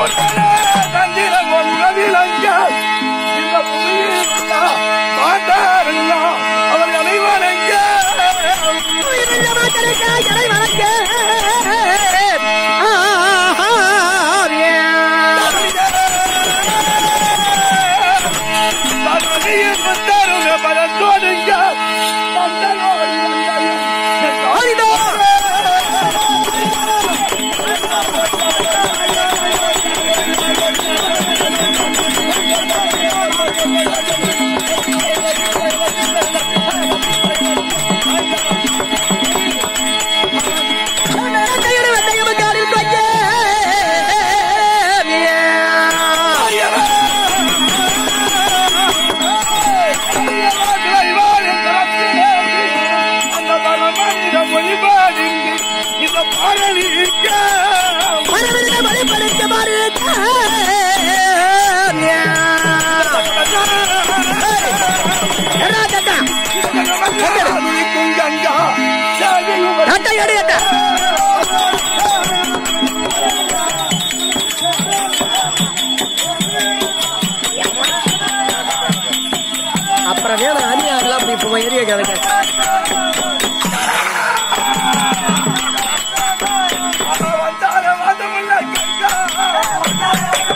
அவர் அனைவரங்க இந்த பாடலிக்க கங்கா அப்புறம் வேணும் அணியாகலாம் அப்படி இப்போ ஏரியா கிடக்க வந்தார வாதமுள்ள கங்கா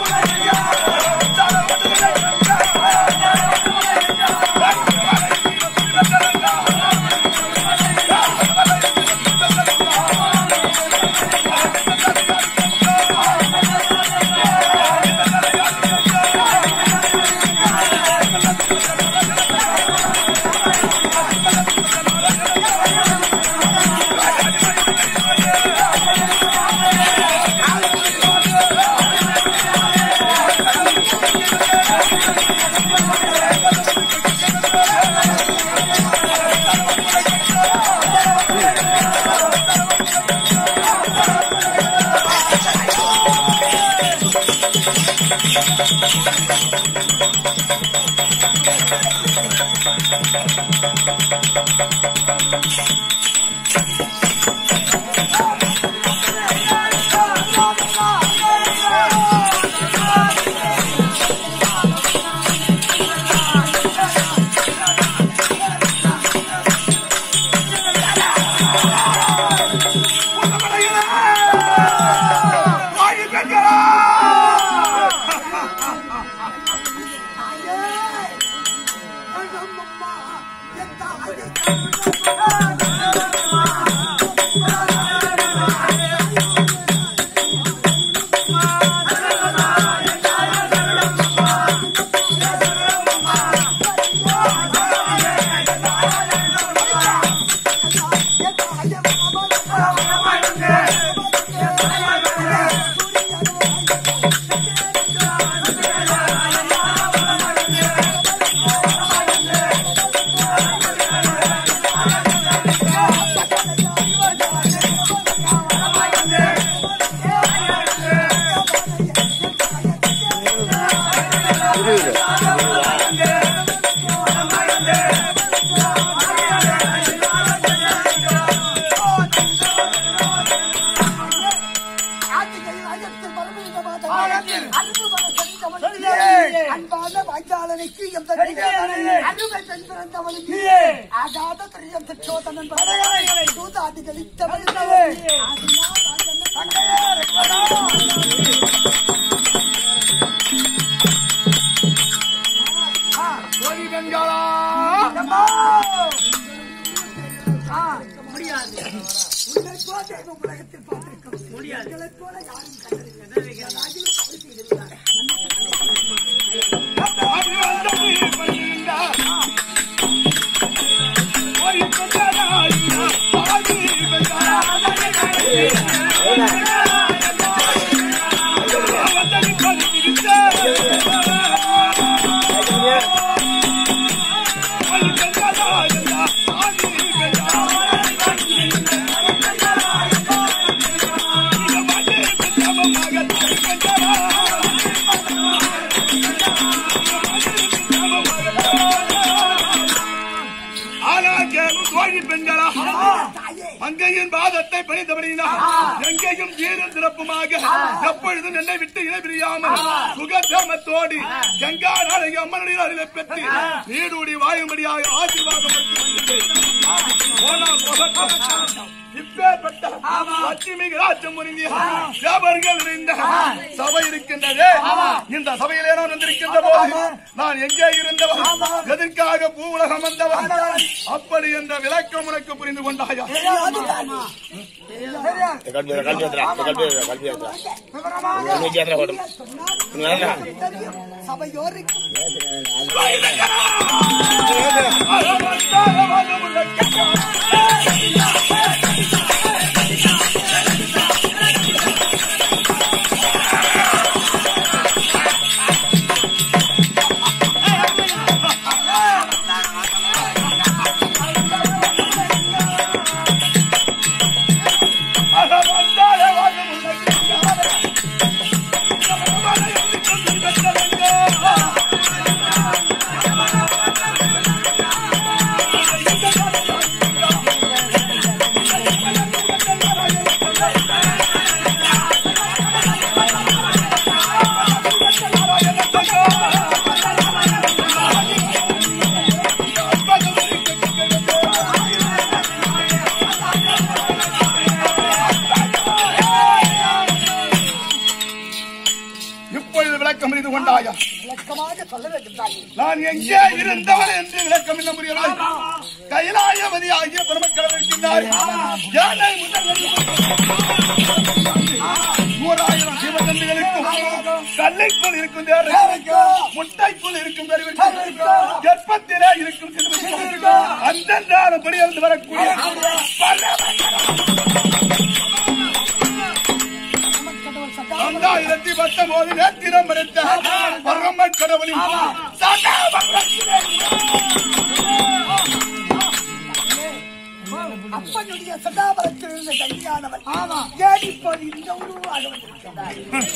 அன்பான வாய்க்காளனுக்கு எம் அருமை பெண் பிறந்தவனுக்கு ஆகாத திரியம் திட்டோதனன் தூதாதிகளின் கோரி பெண்களா உலகத்தில் பார்த்திருக்கோம் முடியாது போல யாரும் ஆனால் கேளும் தோழி பெண்களா தாயே மங்கை கங்கையின் பாதத்தை பணிந்தபடியினால் எங்கேயும் சீரும் சிறப்புமாக எப்பொழுதும் என்னை விட்டு இணை பிரியாமல் சுகசேமத்தோடு கங்கா நாடக அம்மனுடைய அருளை பெற்று நீடூடி வாயும்படியாக ஆசீர்வாதம் போனால் போகட்டும். இப்பேற்பட்ட லட்சுமி ராஜ்யம் புரிந்திய வியாபாரிகள் நிறைந்த சபை இருக்கின்றது இந்த சபையிலே நான் வந்திருக்கின்ற போது நான் எங்கே இருந்தவன் எதற்காக பூ உலகம் வந்தவன் அப்படி என்ற விளக்கம் உனக்கு புரிந்து கொண்டாயா கல்வி கல்வி வந்துடா கல்வி கல்வி வந்துடா இன்னைக்கு எத்தனை ஓடும் நல்லா சபையோருக்கு இப்பொழுது விளக்கம் புரிந்து கொண்டாயா விளக்கமாக சொல்ல வேண்டும் தாயே நான் எங்கே இருந்தவன் என்று விளக்கம் என்ன புரியவில்லை கைலாயவதி ஆகிய பெருமக்கள் இருக்கின்றார் யானை முதல் நூறாயிரம் சிவகன்னிகளுக்கும் கல்லைக்குள் இருக்கும் தேவர்களுக்கும் முட்டைக்குள் இருக்கும் பெருவிற்கும் கர்ப்பத்திலே இருக்கும் சிறுவர்களுக்கும் அந்தந்தான படியிலிருந்து வரக்கூடிய ரெண்டாயிரத்தி பத்தொன்பது நேத்திரம் படைத்த பரம கடவுளின் சதாபகத்திலே அப்பனுடைய சதாபரத்தில் இருந்த கல்யாணவன் ஆமா ஏடிப்போது இந்த உருவாக வந்திருக்கிறார்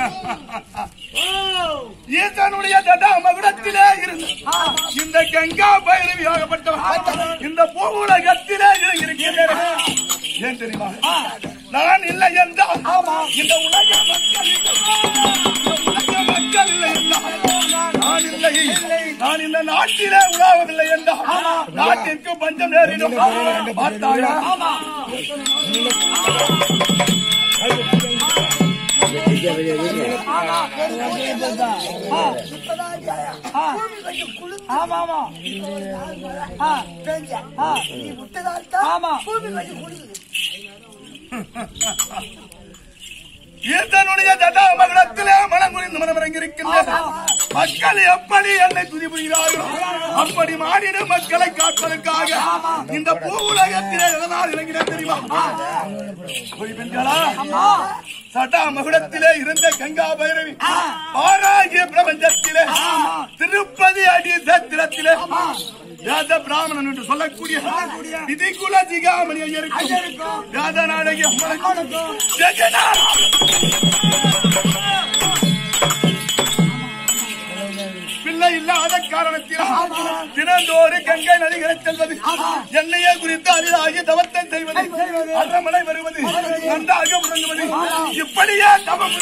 ஈசனுடைய ஜடா மகுடத்திலே இருந்து இந்த கங்கா பைரவி ஆகப்பட்டவன் இந்த பூவுலகத்திலே இருக்கிறேன் ஏன் தெரியுமா நான் இல்லை என்றால் இந்த உலக மக்கள் இல்லை. இந்த உலக மக்கள் இல்லை என்றால் நான் இல்லை நான் இந்த நாட்டிலே உலாவவில்லை என்றால் நாட்டிற்கு பஞ்சம் நேரிடும் பார்த்தாயா ஆமா ஆமா நீ விட்டதால் தான் பூமி கொஞ்சம் குளிர்ந்து ஈசனுடைய ஜடா மகுடத்திலே மனம் குறிந்து மனமிறங்கி இருக்கின்ற மக்கள் எப்படி என்னை துதி புரிகிறார்களோ அப்படி மாநில மக்களை காப்பதற்காக இந்த பூ உலகத்திலே எதனால் இறங்கினேன் தெரியுமா போய் பெண்களா சட்டா மகுடத்திலே இருந்த கங்கா பைரவி ஆராகிய பிரபஞ்சத்திலே திருப்பதி அடி சத்திரத்திலே வேத பிராமணன் என்று சொல்லக்கூடிய விதிகுல திகாமணி ஐயருக்கும் வேத நாடகி அம்மனுக்கும் ஜெகநாத் பிள்ளை இல்லாத காரணத்தினால் தினந்தோறு கங்கை நதிகளை செல்வது என்னையே குறித்து அரிதாகி தவத்தை செய்வது அரமனை வருவது நன்றாக முழங்குவது இப்படியே தவம்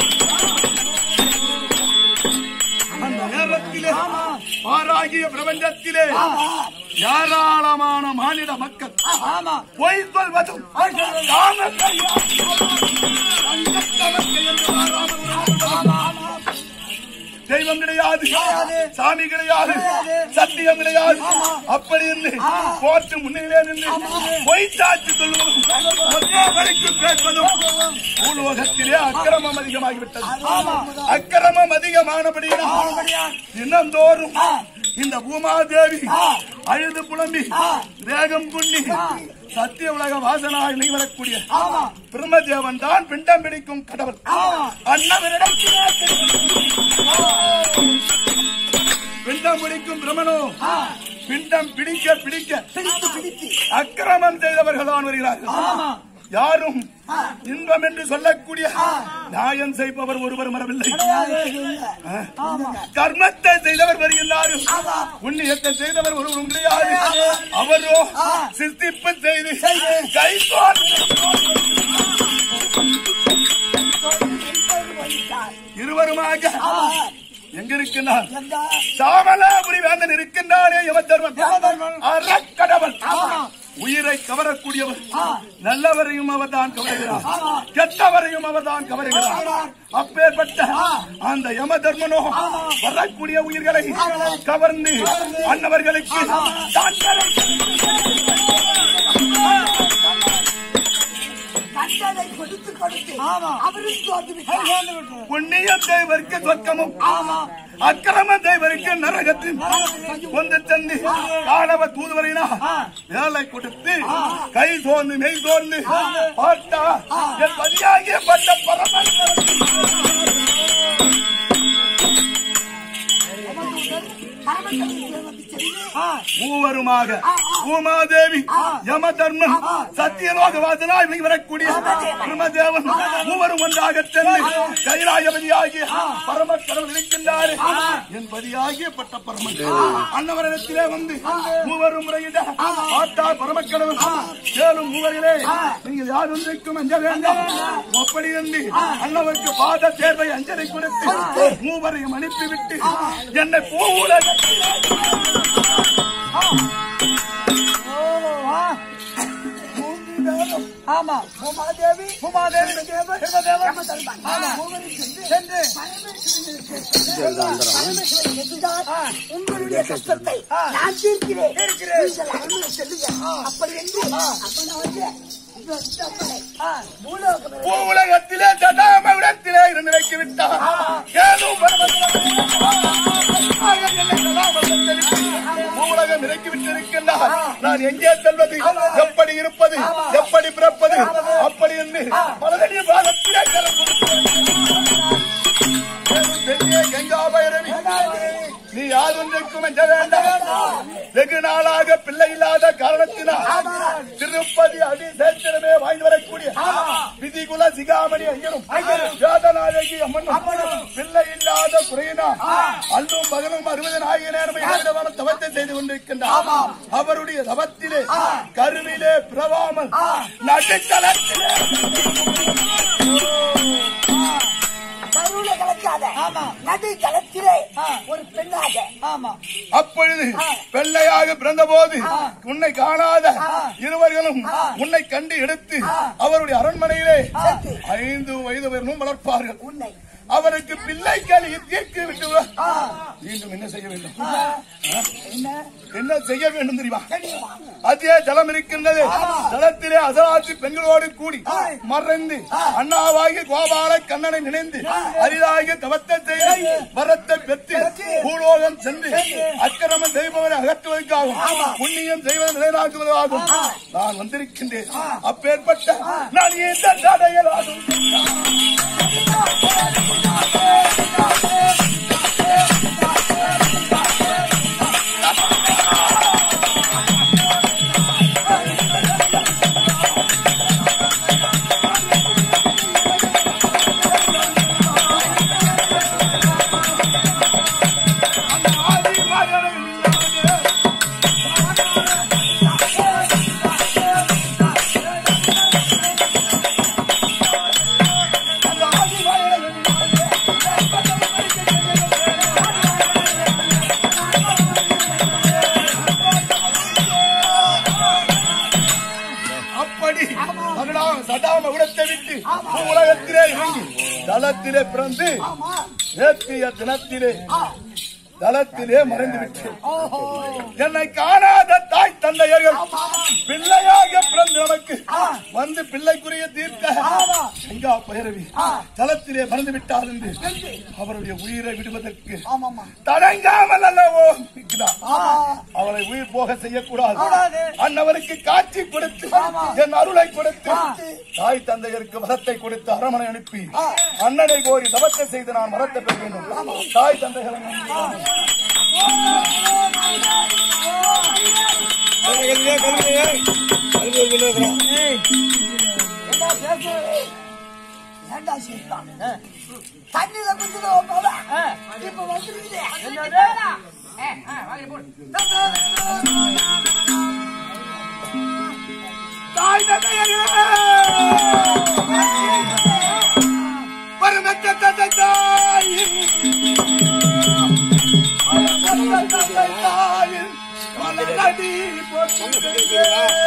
அந்த நேரத்திலே பாராகிய பிரபஞ்சத்திலே ஏராளமான மாநில மக்கள் பொய் சொல்வதும் காம தெய்வம் கிடையாது சாமி கிடையாது சத்தியம் கிடையாது அப்படி இருந்து கோர்ட்டு முன்னிலே நின்று பொய் சாட்சி சொல்வதும் ஒரே வழிக்கு பேசுவதும் பூலோகத்திலே அக்கிரமம் அதிகமாகிவிட்டது அக்கிரமம் அதிகமானபடியினால் தினந்தோறும் இந்த பூமாதேவி அழுது புலம்பி வேகம் புண்ணி சத்திய உலக வாசனாய் நீ வரக்கூடிய பிரம்மதேவன் தான் பிண்டம் பிடிக்கும் கடவுள் அண்ணவரிடம் பிண்டம் பிடிக்கும் பிரமனோ பிண்டம் பிடிக்க பிடிக்க பிடித்து பிடித்து அக்கிரமம் செய்தவர்கள் தான் வருகிறார்கள் யாரும் இன்பம் என்று சொல்லக்கூடிய நியாயம் செய்பவர் ஒருவர் மரவில்லை கர்மத்தை செய்தவர் வருகின்றார்கள் புண்ணியத்தை செய்தவர் ஒருவரும் கிடையாது அவரோ சித்திப்பு செய்து கை இருவருமாக எங்க இருக்கின்றார் சாமலாபுரி வேந்தன் இருக்கின்றாரே யமதர்மன் அறக்கடவன் உயிரை கவரக்கூடியவர் நல்லவரையும் அவர் தான் கவருகிறார் கெட்டவரையும் அவர் தான் கவருகிறார் அப்பேற்பட்ட அந்த யம தர்மனோ வரக்கூடிய உயிர்களை கவர்ந்து அன்னவர்களுக்கு தண்டனை கண்டதை கொடுத்து கொடுத்து அவரும் தோற்று விட்டார் புண்ணிய தேவருக்கு சொர்க்கமும் அக்கிரம தேவருக்கு நரகத்தின் கொண்டு சென்று காணவ தூதுவரினா வேலை கொடுத்து கை சோர்ந்து மெய் சோர்ந்து பார்த்தா என் பதியாகிய பட்ட பரமன் மூவருமாக உமாதேவி யமதர்மன் சத்தியலோகவாசனாய் இவங்க வரக்கூடிய பிரம்மதேவன் மூவரும் ஒன்றாக சென்று கைலாயபதியாகிய பரமக்கடவுள் இருக்கின்றார் என் பதியாகிய பட்ட பரமன் அன்னவரிடத்திலே வந்து மூவரும் முறையிட பார்த்தா பரமக்கடவுள் மேலும் மூவரிலே நீங்கள் யார் ஒன்றைக்கும் அஞ்ச வேண்டாம் அப்படி என்று அன்னவருக்கு பாத தேர்வை அஞ்சலை கொடுத்து மூவரையும் அனுப்பிவிட்டு என்னை பூவுலகத்தில் மூன்று பேரும் ஆமா உமாதேவி உமாதேவி தேவர் தேவர் சென்று பரமேஸ்வரன் எதிர்தான் உங்களுடைய கஷ்டத்தை நான் தீர்க்கிறேன் நீங்கள் அரண்மனை செல்லுங்க அப்படி என்று அப்பன வந்து இங்க வந்து அப்பனை பூலோகம் பூவுலகத்திலே தடாமவிடத்திலே இருந்து நினைக்கி விட்டார் ஏதும் பூவுலகம் இறக்கி விட்டிருக்கின்றார் நான் எங்கே செல்வது எப்படி இருப்பது எப்படி பிறப்பது அப்படி என்று பலதடி பாகத்திலே கரம் பெரிய கங்கா பைரவி நீ யார் ஒன்றைக்கும் என்ற வேண்டாம் வெகு நாளாக பிள்ளை இல்லாத காரணத்தினால் திருப்பதி அடிசேத்திரமே வாங்கி வரக்கூடிய விதிகுல சிகாமணி ஐயரும் வேதநாயகி அம்மனும் பிள்ளை இல்லாத குறையினா அல்லும் பகலும் அறுபது நாயக நேரம் தவத்தை செய்து கொண்டிருக்கின்றார் அவருடைய தவத்திலே கருவிலே பிறவாமல் நடுத்தளத்திலே கருவில கலக்காத நடு களத்திலே ஒரு பெண்ணாக ஆமா அப்பொழுது வெள்ளையாக பிறந்த போது உன்னை காணாத இருவர்களும் உன்னை கண்டு எடுத்து அவருடைய அரண்மனையிலே ஐந்து வயது வரையும் வளர்ப்பார்கள் உன்னை அவருக்கு பிள்ளைகள் தீர்க்கு விட்டு மீண்டும் என்ன செய்ய வேண்டும் என்ன செய்ய வேண்டும் தெரியுமா அதே ஜலம் இருக்கின்றது ஜலத்திலே அசராட்சி பெண்களோடு கூடி மறைந்து அண்ணாவாகி கோபால கண்ணனை நினைந்து அரிதாகிய தவத்தை செய்து வரத்தை பெற்று பூலோகம் சென்று அக்கிரமம் செய்பவரை அகற்றுவதற்காகவும் புண்ணியம் செய்வதை நிலைநாட்டுவதாகும் நான் வந்திருக்கின்றேன் அப்பேற்பட்ட நான் இந்த தடையலாகும் அப்படி சகடாம சடாம விடத்தை விட்டு உலகத்திலே இறங்கி தளத்திலே பிறந்து நேற்றைய தினத்திலே தளத்திலே மறைந்து விட்டேன் என்னை காணாத தாய் தந்தையர்கள் பிள்ளையாக பிறந்து நமக்கு வந்து பிள்ளைக்குரிய தீர்க்க கங்கா பைரவி தளத்திலே மறந்து விட்டார் என்று அவருடைய உயிரை விடுவதற்கு தடங்காமல் அல்லவோ இருக்கிறார் அவளை உயிர் போக செய்யக்கூடாது அன்னவருக்கு காட்சி கொடுத்து என் அருளை கொடுத்து தாய் தந்தையருக்கு வரத்தை கொடுத்து அரமனை அனுப்பி அண்ணனை கோரி தவத்தை செய்து நான் மரத்தை பெற வேண்டும் தாய் தந்தைகளை நம்பி ஏண்டா சிரிப்பான் தண்ணியில குதிரை போவ இப்ப வந்துருக்குது தாய் தந்தையரே பரமத்த தந்தை தாய் பரமத்த தந்தை தாயின் மலரடி போற்றுகிறே.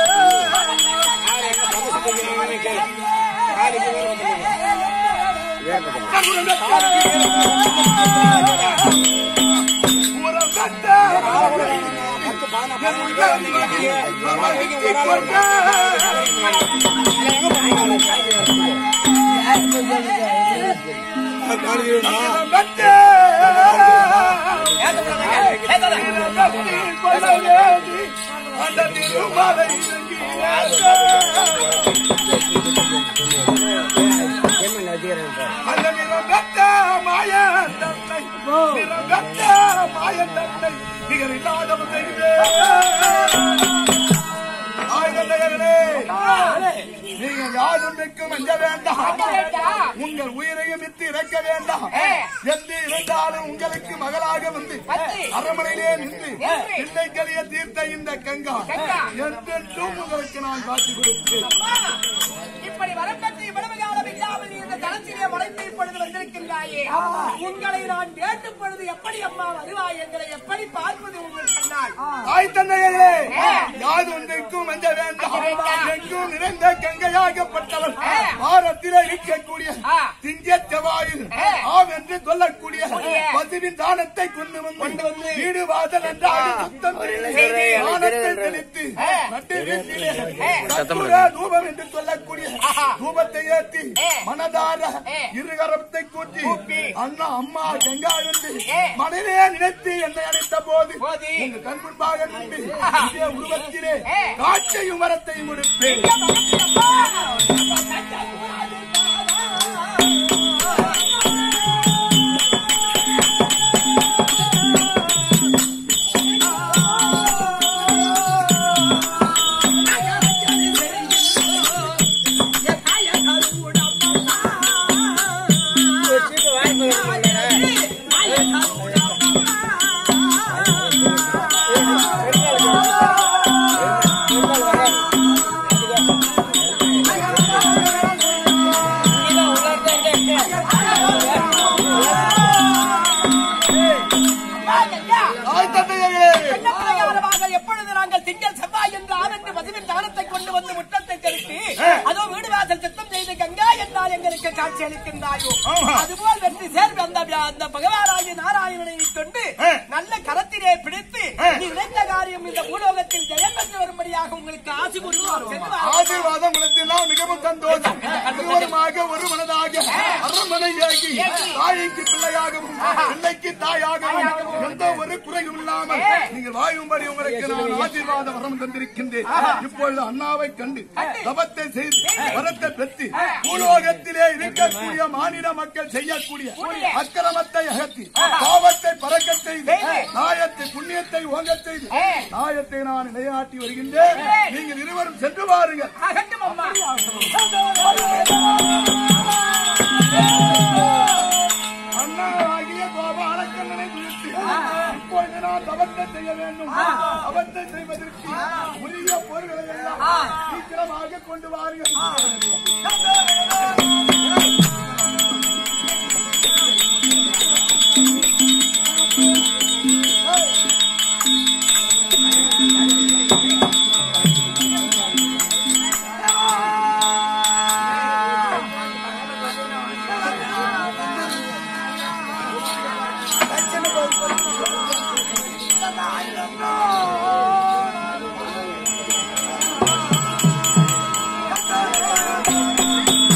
உறவற்ற அந்த திருமலை அந்த நிறங்கட்ட மாய தன்னை நிறங்கட்ட மாய தன்னை நிகர் இல்லாதவன் செய்தே ஆயுதங்களே நீங்கள் யாருக்கும் அஞ்ச வேண்டாம் உங்கள் உயிரையும் விட்டு இறக்க வேண்டாம் என்று இருந்தாலும் உங்களுக்கு மகளாக வந்து அரமனையிலே நின்று பிள்ளைக்கலிய தீர்த்த இந்த கங்கா என்றென்றும் உங்களுக்கு நான் காட்சி கொடுத்தேன் இப்படி வரப்பட்டு இவ்வளவு காலம் இல்லாமல் நீ இந்த தளத்திலே மறைத்து இப்பொழுது வந்திருக்கின்றாயே உங்களை நான் வேண்டும் பொழுது எப்படி அம்மா வருவாய் எங்களை எப்படி பார்ப்பது உங்கள் கண்ணால் தாய் தந்தையர்களே யாது ஒன்றைக்கும் அஞ்ச வேண்டாம் எங்கும் நிறைந்த கங்கையாகப்பட்டவள் பாரத்திலே இருக்கக்கூடிய திங்க செவ்வாயில் ஆம் என்று சொல்லக்கூடிய பசுவின் தானத்தை கொண்டு வந்து வீடு வாசல் என்றால் சுத்தம் செய்து தானத்தை தெளித்து நட்டு வீட்டிலே கற்பூர தூபம் என்று சொல்லக்கூடிய தூபத்தை ஏற்றி மனதார இருகரத்தை கூட்டி அண்ணா அம்மா கங்கா என்று மனதிலே நினைத்து என்னை அழைத்த போது உங்க கண் முன்பாக நின்று இதே உருவத்திலே காட்சியும் வரத்தையும் கொடுப்பேன் தாய் தந்தையர்களே என்ன பிரகாரமாக எப்பொழுது நாங்கள் திங்கள் செவ்வாய் என்று ஆனந்து பசுவின் தானத்தை கொண்டு வந்து முற்றத்தை தெளித்து அதோ வீடு வாசல் சுத்தம் செய்து கங்கா என்றால் எங்களுக்கு காட்சி அளிக்கின்றாயோ அதுபோல் வெற்றி சேர்ந்து அந்த அந்த பகவானாகிய நாராயணனை கொண்டு நல்ல கரத்திலே பிடித்து நீ நினைத்த காரியம் இந்த பூலோகத்தில் ஜெயம் பெற்று வரும்படியாக உங்களுக்கு ஆசி கூறுவோம் சென்று வாருங்கள். ஆசீர்வாதம் கொடுத்தெல்லாம் மிகவும் சந்தோஷம் இருவருமாக ஒரு மனதாக அரண்மனையாகி தாய்க்கு பிள்ளையாகவும் பிள்ளைக்கு தாயாகவும் எந்த ஒரு குறையும் இல்லாமல் நீங்கள் வாயும்படி உங்களுக்கு நான் ஆசீர்வாத வரம் தந்திருக்கின்றேன் இப்பொழுது அண்ணாவை கண்டு தபத்தை செய்து வரத்தை பெற்று பூலோகத்திலே இருக்கக்கூடிய மாநில மக்கள் செய்யக்கூடிய அக்கிரமத்தை அகற்றி பாவத்தை பறக்க செய்து நாயத்தை புண்ணியத்தை ஓங்க செய்து நாயத்தை நான் நிலையாட்டி வருகின்றேன் நீங்கள் இருவரும் சென்று பாருங்கள் ஆகட்டும் அம்மா அண்ணா ஆகிய கோபாலக்கண்ணனை குறித்து இப்பொழுது நான் தவத்தை செய்ய வேண்டும் தவத்தை செய்வதற்கு உரிய பொருள்களை எல்லாம் சீக்கிரமாக கொண்டு வாருங்கள் ஆ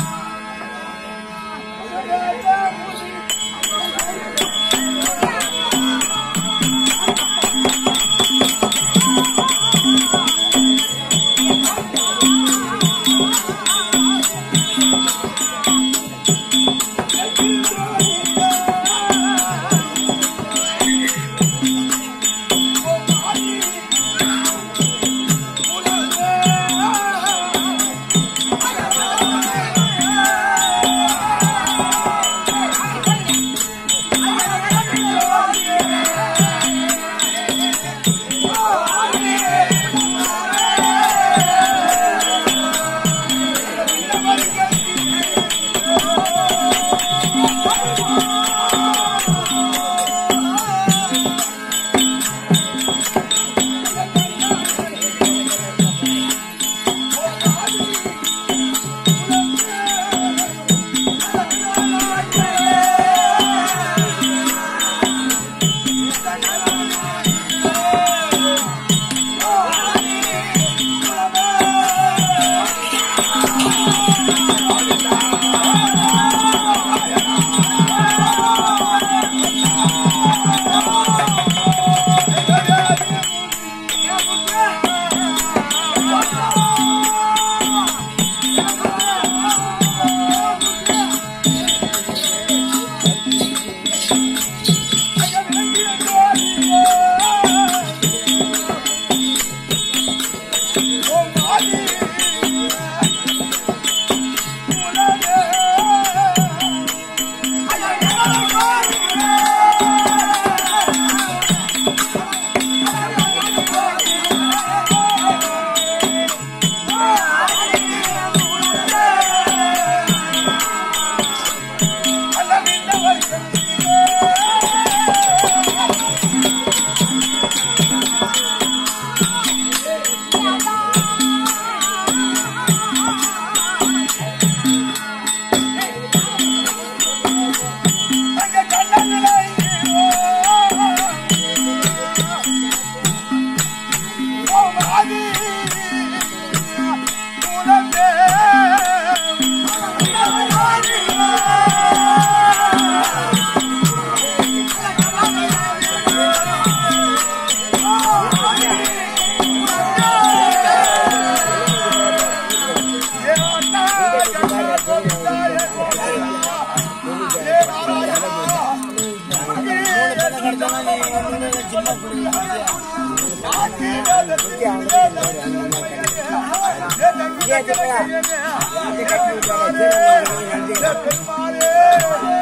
பெருமாளே